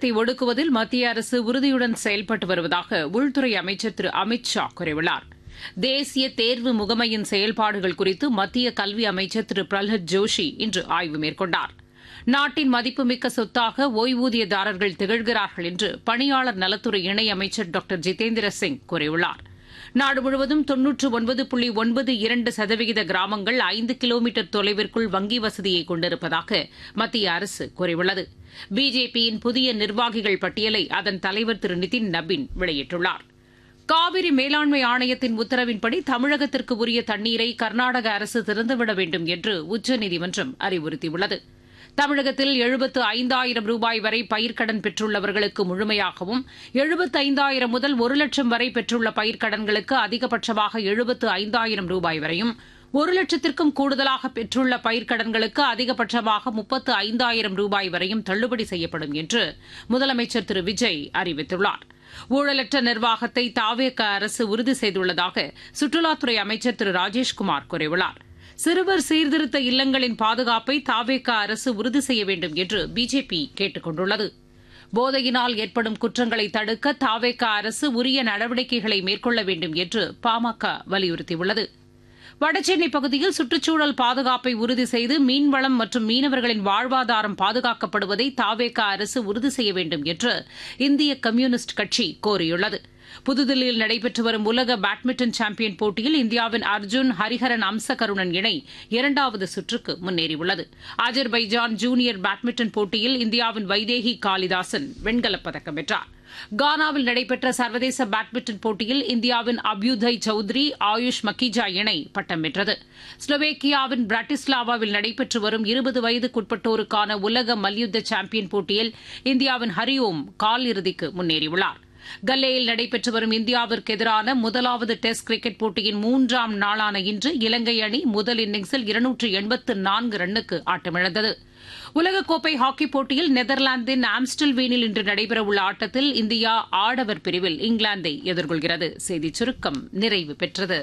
தீவிரவாதத்தை ஒடுக்குவதில் மத்திய அரசு உறுதியுடன் செயல்பட்டு வருவதாக உள்துறை அமைச்சர் திரு அமித் ஷா கூறியுள்ளார் தேசிய தேர்வு முகமையின் செயல்பாடுகள் குறித்து மத்திய கல்வி அமைச்சர் திரு பிரல்ஹத் ஜோஷி இன்று ஆய்வு மேற்கொண்டார் நாட்டின் மதிப்புமிக்க சொத்தாக ஓய்வூதியதாரர்கள் திகழ்கிறார்கள் என்று பணியாளர் நலத்துறை இணையமைச்சர் டாக்டர் ஜிதேந்திர சிங் கூறியுள்ளார் நாடு முழுவதும் தொன்னூற்று ஒன்பது புள்ளி ஒன்பது இரண்டு சதவிகித கிராமங்கள் ஐந்து கிலோமீட்டர் தொலைவிற்குள் வங்கி வசதியை கொண்டிருப்பதாக மத்திய அரசு கூறியுள்ளது பிஜேபியின் புதிய நிர்வாகிகள் பட்டியலை அதன் தலைவர் திரு நிதின் நபின் வெளியிட்டுள்ளார் காவிரி மேலாண்மை ஆணையத்தின் உத்தரவின்படி தமிழகத்திற்கு உரிய தண்ணீரை கர்நாடக அரசு திறந்துவிட வேண்டும் என்று உச்சநீதிமன்றம் அறிவுறுத்தியுள்ளது தமிழகத்தில் எழுபத்து ஐந்தாயிரம் ரூபாய் வரை பயிர்க்கடன் பெற்றுள்ளவர்களுக்கு முழுமையாகவும் எழுபத்து ஐந்தாயிரம் முதல் ஒரு லட்சம் வரை பெற்றுள்ள பயிர்க்கடன்களுக்கு அதிகபட்சமாக எழுபத்து ஐந்தாயிரம் ரூபாய் வரையும் ஒரு லட்சத்திற்கும் கூடுதலாக பெற்றுள்ள பயிர்க்கடன்களுக்கு அதிகபட்சமாக முப்பத்து ஐந்தாயிரம் ரூபாய் வரையும் தள்ளுபடி செய்யப்படும் என்று முதலமைச்சர் திரு விஜய் அறிவித்துள்ளார் ஊழலற்ற நிர்வாகத்தை தாவேக அரசு உறுதி செய்துள்ளதாக சுற்றுலாத்துறை அமைச்சர் திரு ராஜேஷ்குமார் கூறியுள்ளார் சிறுவர் சீர்திருத்த இல்லங்களின் பாதுகாப்பை தாவேக அரசு உறுதி செய்ய வேண்டும் என்று பிஜேபி கேட்டுக் கொண்டுள்ளது போதையினால் ஏற்படும் குற்றங்களை தடுக்க தாவேக அரசு உரிய நடவடிக்கைகளை மேற்கொள்ள வேண்டும் என்று பாமக வலியுறுத்தியுள்ளது வடசென்னை பகுதியில் சுற்றுச்சூழல் பாதுகாப்பை உறுதி செய்து மீன்வளம் மற்றும் மீனவர்களின் வாழ்வாதாரம் பாதுகாக்கப்படுவதை தாவேக அரசு உறுதி செய்ய வேண்டும் என்று இந்திய கம்யூனிஸ்ட் கட்சி கோரியுள்ளது புதுதில்லியில் நடைபெற்று வரும் உலக பேட்மிண்டன் சாம்பியன் போட்டியில் இந்தியாவின் அர்ஜுன் ஹரிஹரன் அம்சகருணன் இணை இரண்டாவது சுற்றுக்கு முன்னேறியுள்ளது அஜர்பைஜான் ஜூனியர் பேட்மிண்டன் போட்டியில் இந்தியாவின் வைதேகி காளிதாசன் வெண்கலப் பதக்கம் வென்றார் கானாவில் நடைபெற்ற சர்வதேச பேட்மிண்டன் போட்டியில் இந்தியாவின் அபியுதய் சௌத்ரி ஆயுஷ் மக்கிஜா இணை பட்டம் வென்றது ஸ்லோவேக்கியாவின் பிராட்டிஸ்லாவாவில் நடைபெற்று வரும் இருபது வயதுக்குட்பட்டோருக்கான உலக மல்யுத்த சாம்பியன் போட்டியில் இந்தியாவின் ஹரிஓம் கால் இறுதிக்கு முன்னேறியுள்ளார் கல்லேயில் நடைபெற்று வரும் இந்தியாவிற்கு எதிரான முதலாவது டெஸ்ட் கிரிக்கெட் போட்டியின் மூன்றாம் நாளான இன்று இலங்கை அணி முதல் இன்னிங்ஸில் இருநூற்று எண்பத்து நான்கு ரன்னுக்கு ஆட்டமிழந்தது உலகக்கோப்பை ஹாக்கிப் போட்டியில் நெதர்லாந்தின் ஆம்ஸ்டல்வேனில் இன்று நடைபெறவுள்ள ஆட்டத்தில் இந்தியா ஆடவர் பிரிவில் இங்கிலாந்தை எதிர்கொள்கிறது செய்திச் சுருக்கம் நிறைவு பெற்றது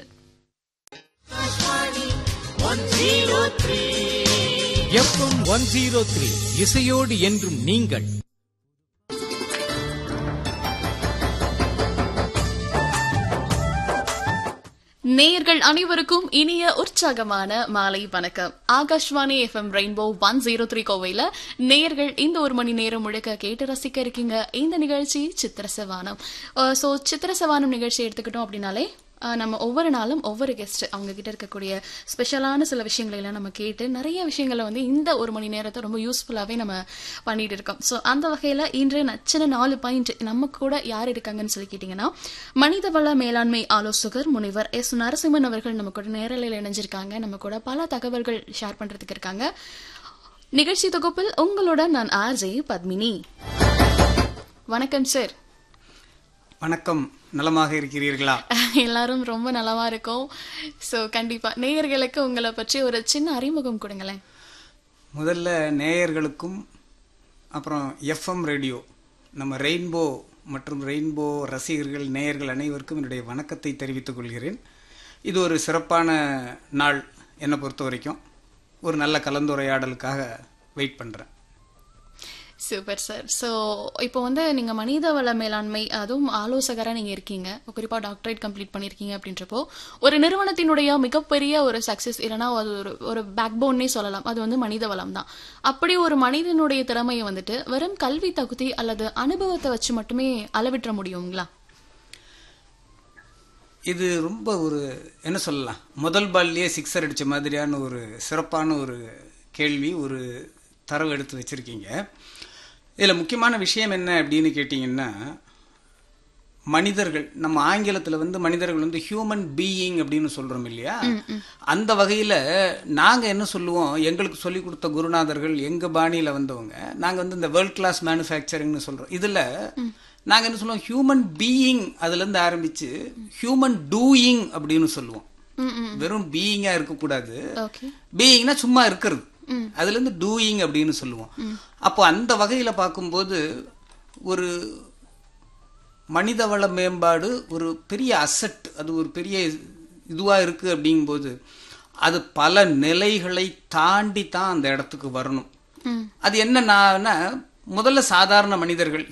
எஃப்எம் ஒன் ஜீரோ த்ரீ இசையோடு என்றும் நீங்கள் நேயர்கள் அனைவருக்கும் இனிய உற்சாகமான மாலை வணக்கம் Akashvani FM rainbow one zero three கோவையில் நேயர்கள் இந்த ஒரு மணி நேரம் முழுக்க கேட்டு ரசிக்க இருக்கீங்க இந்த நிகழ்ச்சி சித்திரசவானம் ஸோ சித்திரசவானம் நிகழ்ச்சி எடுத்துக்கிட்டோம் அப்படின்னாலே அஹ், நம்ம ஒவ்வொரு நாளும் ஒவ்வொரு கெஸ்ட் அவங்க கிட்ட இருக்கக்கூடிய ஸ்பெஷலான சில விஷயங்களை எல்லாம் நம்ம கேட்டு நிறைய விஷயங்களை வந்து இந்த ஒரு மணி நேரத்தை ரொம்ப யூஸ்ஃபுல்லாகவே நம்ம பண்ணிட்டு இருக்கோம் ஸோ அந்த வகையில் இன்று நச்சின நாலு பாயிண்ட் நம்ம கூட யார் இருக்காங்கன்னு சொல்லி கேட்டிங்கன்னா மனிதவள மேலாண்மை ஆலோசகர் முனைவர் எஸ் நரசிம்மன் அவர்கள் நம்ம கூட நேரலையில் இணைஞ்சிருக்காங்க நம்ம கூட பல தகவல்கள் ஷேர் பண்றதுக்கு இருக்காங்க நிகழ்ச்சி தொகுப்பில் உங்களோட நான் ஆர்ஜே பத்மினி வணக்கம் சார் வணக்கம் நலமாக இருக்கிறீர்களா எல்லாரும் ரொம்ப நலமா இருக்கோம் ஸோ கண்டிப்பா நேயர்களுக்கு உங்களை பற்றி ஒரு சின்ன அறிமுகம் கொடுங்களேன் முதல்ல நேயர்களுக்கும் அப்புறம் எஃப்எம் ரேடியோ நம்ம ரெயின்போ மற்றும் ரெயின்போ ரசிகர்கள் நேயர்கள் அனைவருக்கும் என்னுடைய வணக்கத்தை தெரிவித்துக் கொள்கிறேன் இது ஒரு சிறப்பான நாள் என்னை பொறுத்த வரைக்கும் ஒரு நல்ல கலந்துரையாடலுக்காக வெயிட் பண்ணுறேன் சூப்பர் சார் ஸோ இப்போ வந்து நீங்கள் மனிதவள மேலாண்மை அதுவும் ஆலோசகராக நீங்கள் இருக்கீங்க குறிப்பாக டாக்டரேட் கம்ப்ளீட் பண்ணியிருக்கீங்க அப்படின்றப்போ ஒரு நிறுவனத்தினுடைய மிகப்பெரிய ஒரு சக்ஸஸ் இல்லைனா அது ஒரு ஒரு பேக் போன்னே சொல்லலாம் அது வந்து மனித வளம் தான் அப்படி ஒரு மனிதனுடைய திறமையை வந்துட்டு வெறும் கல்வி தகுதி அல்லது அனுபவத்தை வச்சு மட்டுமே அளவிட்டுற முடியுங்களா இது ரொம்ப ஒரு என்ன சொல்லலாம் முதல் பால்லையே சிக்ஸர் அடிச்ச மாதிரியான ஒரு சிறப்பான ஒரு கேள்வி ஒரு தரவு எடுத்து வச்சிருக்கீங்க இதில் முக்கியமான விஷயம் என்ன அப்படின்னு கேட்டிங்கன்னா மனிதர்கள் நம்ம ஆங்கிலத்தில் வந்து மனிதர்கள் வந்து ஹியூமன் பீயிங் அப்படின்னு சொல்றோம் இல்லையா அந்த வகையில் நாங்கள் என்ன சொல்லுவோம் எங்களுக்கு சொல்லி கொடுத்த குருநாதர்கள் எங்கள் பாணியில் வந்தவங்க நாங்கள் வந்து இந்த வேர்ல்ட் கிளாஸ் மேனுஃபேக்சரிங்னு சொல்கிறோம் இதில் நாங்கள் என்ன சொல்லுவோம் ஹியூமன் பீயிங் அதுலேருந்து ஆரம்பித்து ஹியூமன் டூயிங் அப்படின்னு சொல்லுவோம் வெறும் பீயிங்காக இருக்கக்கூடாது ஓகே பீயிங்னா சும்மா இருக்கிறது அதுல இருந்து டூயிங் அப்படின்னு சொல்லுவோம் அப்போ அந்த வகையில பார்க்கும்போது ஒரு மனிதவள மேம்பாடு ஒரு பெரிய அசட் அது ஒரு பெரிய இதுவா இருக்கு அப்படிங்கும்போது அது பல நிலைகளை தாண்டி தான் அந்த இடத்துக்கு வரணும் அது என்னன்னா முதல்ல சாதாரண மனிதர்கள்